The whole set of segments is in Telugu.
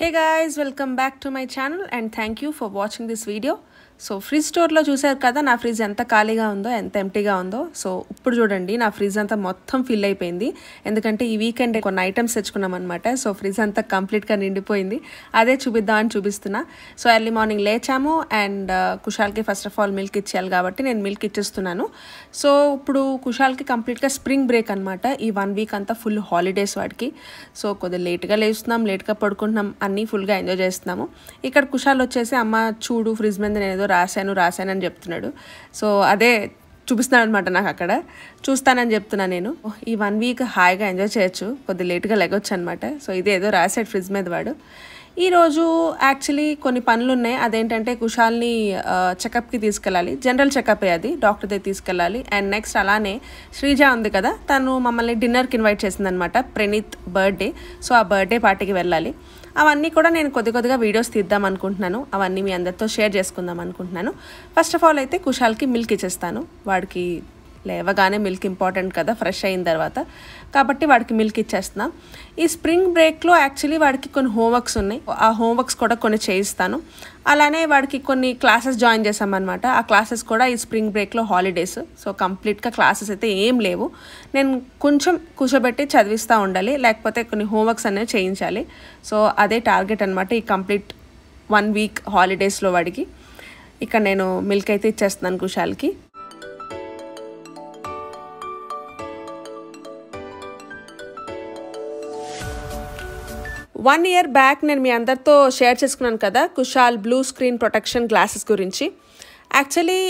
Hey guys, welcome back to my channel and thank you for watching this video. So fridge స్టోర్లో చూసారు కదా నా ఫ్రిడ్జ్ ఎంత ఖాళీగా ఉందో ఎంత ఎంటీగా ఉందో సో ఇప్పుడు చూడండి నా ఫ్రిడ్జ్ అంతా మొత్తం ఫిల్ అయిపోయింది ఎందుకంటే ఈ వీకెండ్ కొన్ని ఐటమ్స్ తెచ్చుకున్నాం అనమాట సో ఫ్రిడ్జ్ అంతా కంప్లీట్గా నిండిపోయింది అదే చూపిద్దామని చూపిస్తున్నా సో ఎర్లీ మార్నింగ్ లేచాము అండ్ కుషాల్కి ఫస్ట్ ఆఫ్ ఆల్ మిల్క్ ఇచ్చేయాలి కాబట్టి నేను మిల్క్ ఇచ్చేస్తున్నాను సో ఇప్పుడు కుషాల్కి కంప్లీట్గా స్ప్రింగ్ బ్రేక్ అనమాట ఈ వన్ వీక్ అంతా ఫుల్ హాలిడేస్ వాడికి సో కొద్దిగా లేట్గా లేస్తున్నాం లేట్గా పడుకుంటున్నాం అన్నీ ఫుల్గా ఎంజాయ్ చేస్తున్నాము ఇక్కడ కుషాల్ వచ్చేసి అమ్మ చూడు ఫ్రిడ్జ్ మీద నేను ఏదో రాశాను రాశాను అని చెప్తున్నాడు సో అదే చూపిస్తున్నాడు అనమాట నాకు అక్కడ చూస్తానని చెప్తున్నా నేను ఈ వన్ వీక్ హాయిగా ఎంజాయ్ చేయొచ్చు కొద్ది లేట్గా లెగొచ్చు అనమాట సో ఇది ఏదో రాశాడు ఫ్రిడ్జ్ మీద వాడు ఈరోజు యాక్చువల్లీ కొన్ని పనులు ఉన్నాయి అదేంటంటే కుషాల్ని చెకప్కి తీసుకెళ్ళాలి జనరల్ చెకప్ అది డాక్టర్ దగ్గర తీసుకెళ్ళాలి అండ్ నెక్స్ట్ అలానే శ్రీజ ఉంది కదా తను మమ్మల్ని డిన్నర్కి ఇన్వైట్ చేసిందనమాట ప్రణీత్ బర్త్డే సో ఆ బర్త్డే పార్టీకి వెళ్ళాలి అవన్నీ కూడా నేను కొద్ది కొద్దిగా వీడియోస్ తీద్దాం అనుకుంటున్నాను అవన్నీ మీ అందరితో షేర్ చేసుకుందాం అనుకుంటున్నాను ఫస్ట్ ఆఫ్ ఆల్ అయితే కుషాల్కి మిల్క్ ఇచ్చేస్తాను వాడికి లేవగానే మిల్క్ ఇంపార్టెంట్ కదా ఫ్రెష్ అయిన తర్వాత కాబట్టి వాడికి మిల్క్ ఇచ్చేస్తున్నా ఈ స్ప్రింగ్ బ్రేక్లో యాక్చువల్లీ వాడికి కొన్ని హోంవర్క్స్ ఉన్నాయి ఆ హోంవర్క్స్ కూడా కొన్ని చేయిస్తాను అలానే వాడికి కొన్ని క్లాసెస్ జాయిన్ చేసామన్నమాట ఆ క్లాసెస్ కూడా ఈ స్ప్రింగ్ బ్రేక్లో హాలిడేస్ సో కంప్లీట్గా క్లాసెస్ అయితే ఏం లేవు నేను కొంచెం కూర్చోబెట్టి చదివిస్తూ ఉండాలి లేకపోతే కొన్ని హోంవర్క్స్ అనేవి చేయించాలి సో అదే టార్గెట్ అనమాట ఈ కంప్లీట్ వన్ వీక్ హాలిడేస్లో వాడికి ఇక్కడ నేను మిల్క్ అయితే ఇచ్చేస్తున్నాను కుషాల్కి వన్ ఇయర్ బ్యాక్ నేను మీ అందరితో షేర్ చేసుకున్నాను కదా Kushal blue screen protection glasses గురించి యాక్చువల్లీ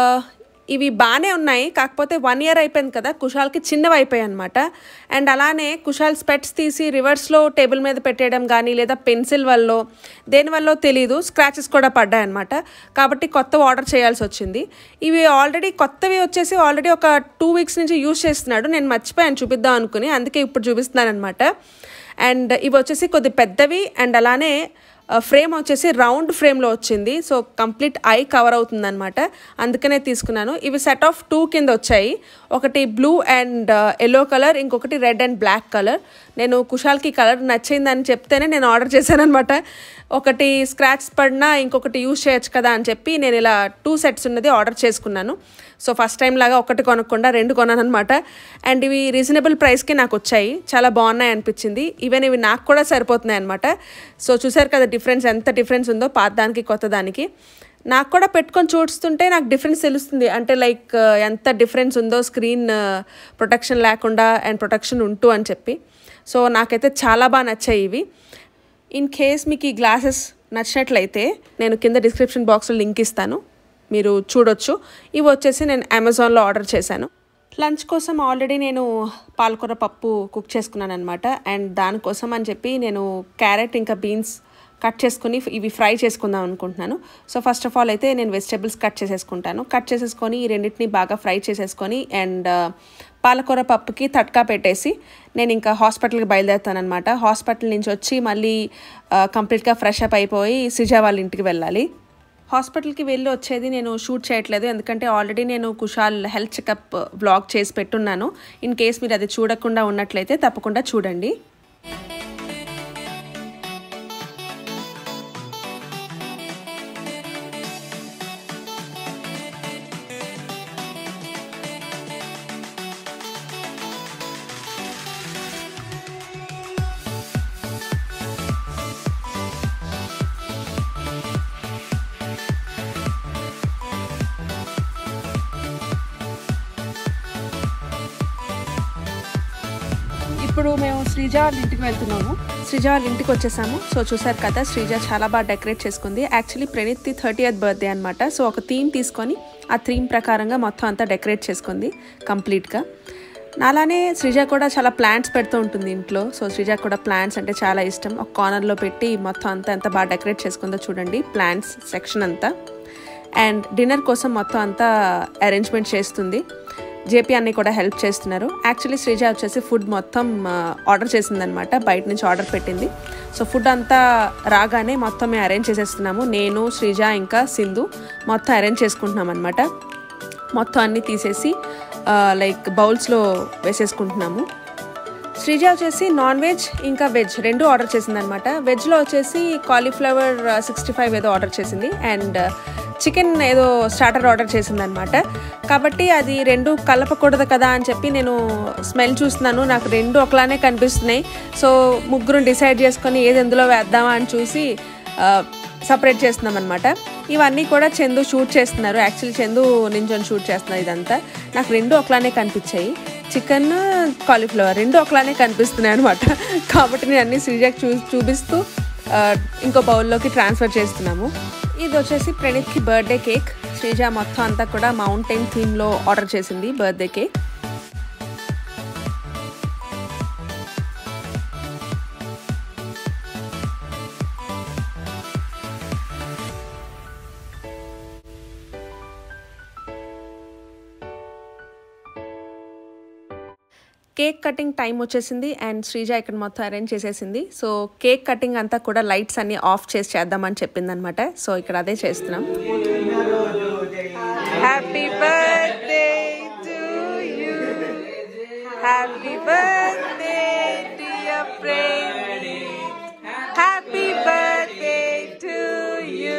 ఇవి బాగానే ఉన్నాయి కాకపోతే వన్ ఇయర్ అయిపోయింది కదా కుషాల్కి చిన్నవి అయిపోయాయి అనమాట అండ్ అలానే కుషాల్ స్పెట్స్ తీసి రివర్స్లో టేబుల్ మీద పెట్టేయడం కానీ లేదా పెన్సిల్ వల్ల దేనివల్ల తెలీదు స్క్రాచెస్ కూడా పడ్డాయి అనమాట కాబట్టి కొత్తవి ఆర్డర్ చేయాల్సి వచ్చింది ఇవి ఆల్రెడీ కొత్తవి వచ్చేసి ఆల్రెడీ ఒక టూ వీక్స్ నుంచి యూజ్ చేస్తున్నాడు నేను మర్చిపోయాను చూపిద్దాం అనుకుని అందుకే ఇప్పుడు చూపిస్తున్నాను అనమాట అండ్ ఇవి వచ్చేసి కొద్ది పెద్దవి అండ్ అలానే ఫ్రేమ్ వచ్చేసి రౌండ్ ఫ్రేమ్లో వచ్చింది సో కంప్లీట్ ఐ కవర్ అవుతుంది అనమాట అందుకనే తీసుకున్నాను ఇవి సెట్ ఆఫ్ టూ కింద వచ్చాయి ఒకటి బ్లూ అండ్ ఎల్లో కలర్ ఇంకొకటి రెడ్ అండ్ బ్లాక్ కలర్ నేను కుషాల్కి కలర్ నచ్చిందని చెప్తేనే నేను ఆర్డర్ చేశాను అనమాట ఒకటి స్క్రాచ్ పడినా ఇంకొకటి యూజ్ చేయొచ్చు కదా అని చెప్పి నేను ఇలా టూ సెట్స్ ఉన్నది ఆర్డర్ చేసుకున్నాను సో ఫస్ట్ టైం లాగా ఒకటి కొనకుండా రెండు కొన్నాను అనమాట అండ్ ఇవి రీజనబుల్ ప్రైస్కి నాకు వచ్చాయి చాలా బాగున్నాయి అనిపించింది ఈవెన్ ఇవి నాకు కూడా సరిపోతున్నాయి అనమాట సో చూసారు కదా డిఫరెన్స్ ఎంత డిఫరెన్స్ ఉందో పాత దానికి కొత్త దానికి నాకు కూడా పెట్టుకొని చూస్తుంటే నాకు డిఫరెన్స్ తెలుస్తుంది అంటే లైక్ ఎంత డిఫరెన్స్ ఉందో స్క్రీన్ ప్రొటెక్షన్ లేకుండా అండ్ ప్రొటెక్షన్ ఉంటూ అని చెప్పి సో నాకైతే చాలా బాగా నచ్చాయి ఇవి ఇన్ కేస్ మీకు ఈ గ్లాసెస్ నచ్చినట్లయితే నేను కింద డిస్క్రిప్షన్ బాక్స్లో లింక్ ఇస్తాను మీరు చూడొచ్చు ఇవి వచ్చేసి నేను అమెజాన్లో ఆర్డర్ చేశాను లంచ్ కోసం ఆల్రెడీ నేను పాలకూర పప్పు కుక్ చేసుకున్నాను అనమాట అండ్ దానికోసం అని చెప్పి నేను క్యారెట్ ఇంకా బీన్స్ కట్ చేసుకుని ఇవి ఫ్రై చేసుకుందాం అనుకుంటున్నాను సో ఫస్ట్ ఆఫ్ ఆల్ అయితే నేను వెజిటేబుల్స్ కట్ చేసేసుకుంటాను కట్ చేసేసుకొని ఈ రెండింటిని బాగా ఫ్రై చేసేసుకొని అండ్ పాలకూర పప్పుకి తట్కా పెట్టేసి నేను ఇంకా హాస్పిటల్కి బయలుదేరుతాను అనమాట హాస్పిటల్ నుంచి వచ్చి మళ్ళీ కంప్లీట్గా ఫ్రెష్ అప్ అయిపోయి సిజా వాళ్ళ ఇంటికి వెళ్ళాలి హాస్పిటల్కి వెళ్ళి వచ్చేది నేను షూట్ చేయట్లేదు ఎందుకంటే ఆల్రెడీ నేను కుషాల్ హెల్త్ చెకప్ వ్లాగ్ చేసి పెట్టున్నాను ఇన్ కేస్ మీరు అది చూడకుండా ఉన్నట్లయితే తప్పకుండా చూడండి ఇప్పుడు మేము శ్రీజ వాళ్ళ ఇంటికి వెళ్తున్నాము శ్రీజ వాళ్ళ ఇంటికి వచ్చేసాము సో చూసారు కదా శ్రీజ చాలా బాగా డెకరేట్ చేసుకుంది actually Praneeth thirty eighth birthday అనమాట సో ఒక థీమ్ తీసుకొని ఆ థీమ్ ప్రకారంగా మొత్తం అంతా డెకరేట్ చేసుకుంది కంప్లీట్గా అలానే శ్రీజ కూడా చాలా ప్లాంట్స్ పెడుతూ ఉంటుంది ఇంట్లో సో శ్రీజ కూడా ప్లాంట్స్ అంటే చాలా ఇష్టం ఒక కార్నర్లో పెట్టి మొత్తం అంతా ఎంత బాగా డెకరేట్ చేసుకుందో చూడండి ప్లాంట్స్ సెక్షన్ అంతా అండ్ డిన్నర్ కోసం మొత్తం అంతా అరేంజ్మెంట్ చేస్తుంది జేపీ అన్ని కూడా హెల్ప్ చేస్తున్నారు యాక్చువల్లీ శ్రీజ వచ్చేసి ఫుడ్ మొత్తం ఆర్డర్ చేసిందనమాట బయట నుంచి ఆర్డర్ పెట్టింది సో ఫుడ్ అంతా రాగానే మొత్తం మేము అరేంజ్ చేసేస్తున్నాము నేను శ్రీజ ఇంకా సింధు మొత్తం అరేంజ్ చేసుకుంటున్నాం అనమాట మొత్తం అన్నీ తీసేసి లైక్ బౌల్స్లో వేసేసుకుంటున్నాము శ్రీజ వచ్చేసి నాన్ వెజ్ ఇంకా వెజ్ రెండు ఆర్డర్ చేసింది అనమాట వెజ్లో వచ్చేసి కాలీఫ్లవర్ సిక్స్టీ ఫైవ్ ఏదో ఆర్డర్ చేసింది అండ్ చికెన్ ఏదో స్టార్టర్ ఆర్డర్ చేసింది అనమాట కాబట్టి అది రెండు కలపకూడదు కదా అని చెప్పి నేను స్మెల్ చూస్తున్నాను నాకు రెండు ఒకలానే కనిపిస్తున్నాయి సో ముగ్గురు డిసైడ్ చేసుకొని ఏది ఎందులో వేద్దామా అని చూసి సపరేట్ చేస్తున్నాం అనమాట ఇవన్నీ కూడా చందు షూట్ చేస్తున్నారు యాక్చువల్లీ చందు నించొని షూట్ చేస్తున్నారు ఇదంతా నాకు రెండు ఒకలానే కనిపించాయి చికెన్ కాలీఫ్లవర్ రెండు ఒకలానే కనిపిస్తున్నాయి అనమాట కాబట్టి నేను అన్ని శ్రీజాకి చూ చూపిస్తూ ఆ, ఇంకో బౌల్లోకి ట్రాన్స్ఫర్ చేస్తున్నాము ఇది వచ్చేసి ప్రణీత్కి బర్త్డే కేక్ శ్రీజ మొత్తం అంతా కూడా మౌంటైన్ థీమ్లో ఆర్డర్ చేసింది birthday cake cake cutting time వచ్చేసింది అండ్ శ్రీజ ఇక్కడ మొత్తం అరేంజ్ చేసేసింది సో కేక్ కటింగ్ అంతా కూడా లైట్స్ అన్ని ఆఫ్ చేసి చేద్దామని చెప్పింది అనమాట సో ఇక్కడ అదే చేస్తున్నాం happy birthday to you happy birthday dear friend happy birthday to you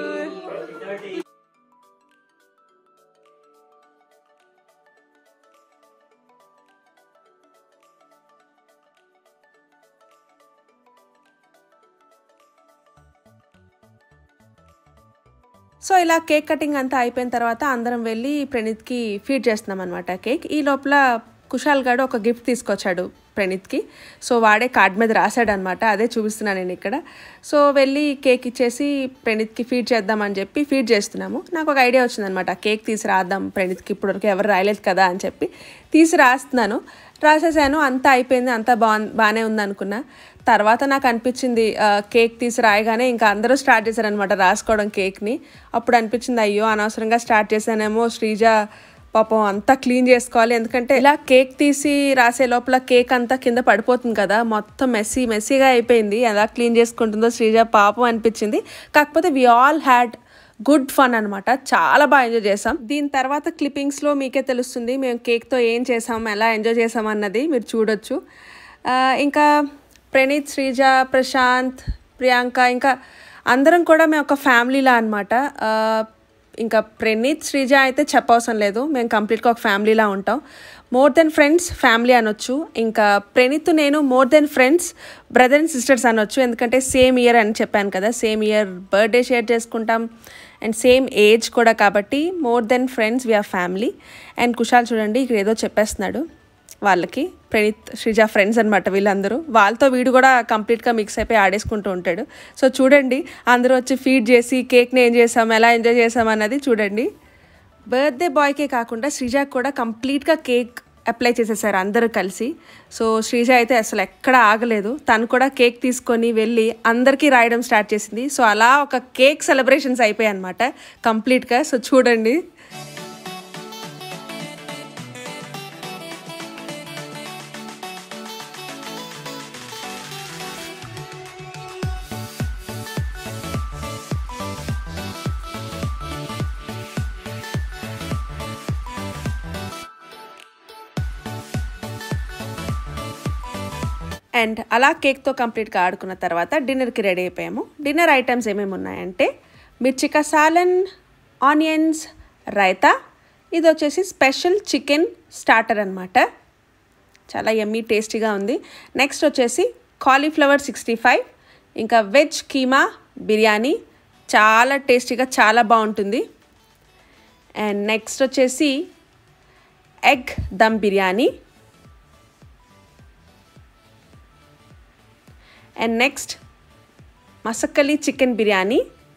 so ఇలా కేక్ కటింగ్ అంతా అయిపోయిన తర్వాత అందరం వెళ్ళి ప్రణీత్కి ఫీడ్ చేస్తున్నాం అనమాట కేక్ ఈ లోపల కుషాల్ గాడు ఒక గిఫ్ట్ తీసుకొచ్చాడు ప్రణీత్కి సో వాడే కార్డ్ మీద రాశాడు అనమాట అదే చూపిస్తున్నాను నేను ఇక్కడ సో వెళ్ళి కేక్ ఇచ్చేసి ప్రణీత్కి ఫీడ్ చేద్దామని చెప్పి ఫీడ్ చేస్తున్నాము నాకు ఒక ఐడియా వచ్చిందనమాట కేక్ తీసి రాద్దాం ప్రణీత్కి ఇప్పటివరకు ఎవరు రాయలేదు కదా అని చెప్పి తీసి రాస్తున్నాను రాసేసాను అంతా అయిపోయింది అంతా బా బాగానే ఉంది అనుకున్నా తర్వాత నాకు అనిపించింది ఆ, కేక్ తీసి రాయగానే ఇంకా అందరూ స్టార్ట్ చేశారనమాట రాసుకోవడం కేక్ని అప్పుడు అనిపించింది అయ్యో అనవసరంగా స్టార్ట్ చేశానేమో శ్రీజ పాపం అంతా క్లీన్ చేసుకోవాలి ఎందుకంటే ఇలా కేక్ తీసి రాసే లోపల కేక్ అంతా కింద పడిపోతుంది కదా మొత్తం మెస్సీ మెస్సీగా అయిపోయింది ఎలా క్లీన్ చేసుకుంటుందో శ్రీజ పాపం అనిపించింది కాకపోతే we all had good fun అనమాట చాలా బాగా ఎంజాయ్ చేసాం దీని తర్వాత క్లిప్పింగ్స్లో మీకే తెలుస్తుంది మేము కేక్తో ఏం చేసాం ఎలా ఎంజాయ్ చేసాం అన్నది మీరు చూడొచ్చు ఆ, ఇంకా ప్రణీత్ శ్రీజ ప్రశాంత్ ప్రియాంక ఇంకా అందరం కూడా మేము ఒక ఫ్యామిలీలా అనమాట ఇంకా ప్రణీత్ శ్రీజ అయితే చెప్పవసరం లేదు మేము కంప్లీట్గా ఒక ఫ్యామిలీలా ఉంటాం మోర్ దెన్ ఫ్రెండ్స్ ఫ్యామిలీ అనొచ్చు ఇంకా ప్రణీత్ నేను more than friends brother and sisters అనొచ్చు ఎందుకంటే సేమ్ ఇయర్ అని చెప్పాను కదా సేమ్ ఇయర్ బర్త్డే షేర్ చేసుకుంటాం అండ్ సేమ్ ఏజ్ కూడా కాబట్టి more than friends we are family and Kushal చూడండి ఇక్కడ ఏదో చెప్పేస్తున్నాడు వాళ్ళకి ప్రణీత్ శ్రీజ ఫ్రెండ్స్ అనమాట వీళ్ళందరూ వాళ్ళతో వీడు కూడా కంప్లీట్గా మిక్స్ అయిపోయి ఆడేసుకుంటూ ఉంటాడు సో చూడండి అందరూ వచ్చి ఫీడ్ చేసి కేక్ని ఏం చేసాం ఎలా ఎంజాయ్ చేసాం అన్నది చూడండి బర్త్డే బాయ్కే కాకుండా శ్రీజాకి కూడా కంప్లీట్గా కేక్ అప్లై చేసేసారు అందరూ కలిసి సో శ్రీజ అయితే అసలు ఎక్కడ ఆగలేదు తను కూడా కేక్ తీసుకొని వెళ్ళి అందరికీ రాయడం స్టార్ట్ చేసింది సో అలా ఒక కేక్ సెలబ్రేషన్స్ అయిపోయాయి అనమాట కంప్లీట్గా సో చూడండి అండ్ అలా కేక్తో కంప్లీట్గా ఆడుకున్న తర్వాత డిన్నర్కి రెడీ అయిపోయాము డిన్నర్ ఐటమ్స్ ఏమేమి ఉన్నాయంటే మిర్చిక సాలన్ ఆనియన్స్ రైతా ఇది వచ్చేసి స్పెషల్ చికెన్ స్టార్టర్ అనమాట చాలా ఎమ్మీ టేస్టీగా ఉంది నెక్స్ట్ వచ్చేసి కాలీఫ్లవర్ సిక్స్టీ ఫైవ్ ఇంకా వెజ్ కీమా బిర్యానీ చాలా టేస్టీగా చాలా బాగుంటుంది అండ్ నెక్స్ట్ వచ్చేసి egg dum biryani and next Masakkali chicken biryani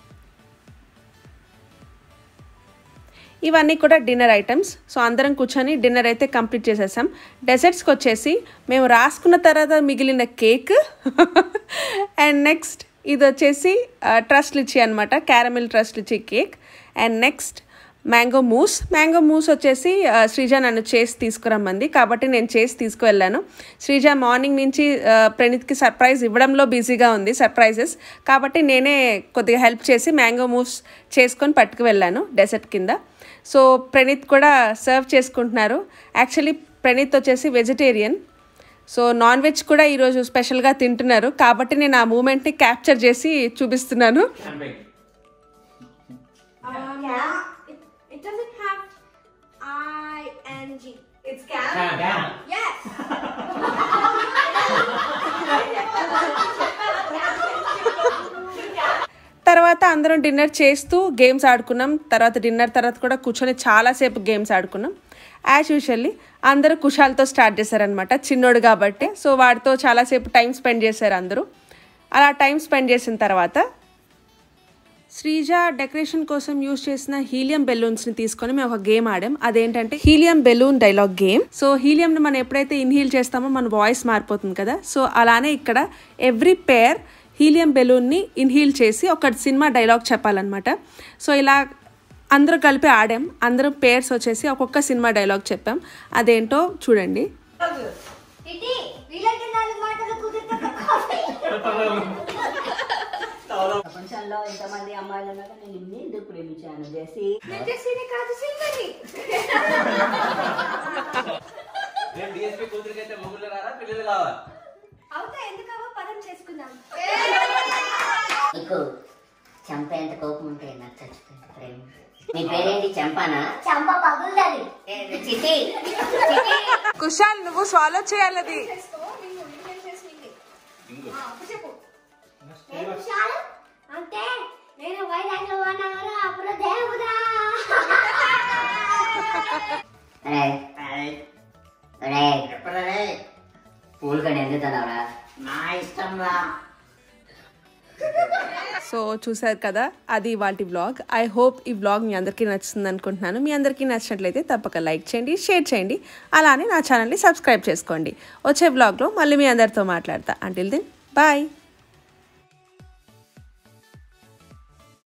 ఇవన్నీ కూడా డిన్నర్ ఐటమ్స్ సో అందరం కూర్చొని డిన్నర్ అయితే కంప్లీట్ చేసేసాం డెజర్ట్స్కి వచ్చేసి మేము రాసుకున్న తర్వాత మిగిలిన కేక్ అండ్ నెక్స్ట్ ఇది వచ్చేసి ట్రస్ట్ లిచ్చి అనమాట caramel tres leches cake and next mango mousse mango mousse వచ్చేసి ఆ, శ్రీజ నన్ను చేసి తీసుకురమ్మంది కాబట్టి నేను చేసి తీసుకువెళ్ళాను శ్రీజ మార్నింగ్ నుంచి ఆ, ప్రణీత్కి సర్ప్రైజ్ ఇవ్వడంలో బిజీగా ఉంది సర్ప్రైజెస్ కాబట్టి నేనే కొద్దిగా హెల్ప్ చేసి మ్యాంగో మూస్ చేసుకొని పట్టుకు వెళ్ళాను డెసర్ట్ కింద సో ప్రణీత్ కూడా సర్వ్ చేసుకుంటున్నారు యాక్చువల్లీ ప్రణీత్ వచ్చేసి వెజిటేరియన్ సో నాన్ వెజ్ కూడా ఈరోజు స్పెషల్గా తింటున్నారు కాబట్టి నేను ఆ మూమెంట్ని క్యాప్చర్ చేసి చూపిస్తున్నాను Camping. Um, yeah. It, it doesn't have I N G. It's camp. Camp. Camp. Yes. తర్వాత అందరం డిన్నర్ చేస్తూ గేమ్స్ ఆడుకున్నాం తర్వాత డిన్నర్ తర్వాత కూడా కూర్చొని చాలాసేపు గేమ్స్ ఆడుకున్నాం యాజ్ యూజువల్లీ అందరూ కుషాల్తో స్టార్ట్ చేశారనమాట చిన్నోడు కాబట్టి సో వాడితో చాలాసేపు టైం స్పెండ్ చేశారు అందరూ అలా టైం స్పెండ్ చేసిన తర్వాత శ్రీజ డెకరేషన్ కోసం యూజ్ చేసిన హీలియం బెలూన్స్ ని తీసుకొని మేము ఒక గేమ్ ఆడాం అదేంటంటే helium balloon dialogue game so helium ని మనం ఎప్పుడైతే ఇన్హీల్ చేస్తామో మన వాయిస్ మారిపోతుంది కదా సో అలానే ఇక్కడ ఎవ్రీ పేర్ హీలియం బెలూన్ ని ఇన్హీల్ చేసి ఒక సినిమా డైలాగ్ చెప్పాలన్నమాట సో ఇలా అందరూ కలిపి ఆడాం అందరం పేర్స్ వచ్చేసి ఒక్కొక్క సినిమా డైలాగ్ చెప్పాం అదేంటో చూడండి Titi, వీళ్ళకి నాలుగు మాటలు కుదురుతుంది కాఫీ. ప్రపంచంలో ఎంతమంది అమ్మాయిలు ఉన్నారో నేను ఇన్ని ఎందుకు ప్రేమించాను చేసి నేను చేసేది కాదు సింగని. రేపు డిఎస్పీ కూతురికైతే మొగుళ్ళు రారా పిల్లలు కావా అవుతా ఎందుకవో పదం చేసుకుందాం నీకు చంపేంత కోపం ఉంటే నాకు చచ్చిపోయింది ప్రేమ మీ పేరేంటి చంపానా చంప పగులుతుంది ఏ, చిట్టి చిట్టి కుషాల్ నువ్వు స్వాలో చేయాలి అది చెప్పు నేను చాలు అంటే నేను వైజాగ్ లో ఉన్నాను అప్పుడు దేవుడా అరే అరే పూలు కానీ ఎందుతున్నావురా నా ఇష్టం రా సో చూసారు కదా అది వాటి వ్లాగ్ ఐ హోప్ ఈ వ్లాగ్ మీ అందరికీ నచ్చుతుంది అనుకుంటున్నాను మీ అందరికీ నచ్చినట్లయితే తప్పక లైక్ చేయండి షేర్ చేయండి అలానే నా ఛానల్ని సబ్స్క్రైబ్ చేసుకోండి వచ్చే వ్లాగ్లో మళ్ళీ మీ అందరితో మాట్లాడతా అంటిల్ దెన్ బాయ్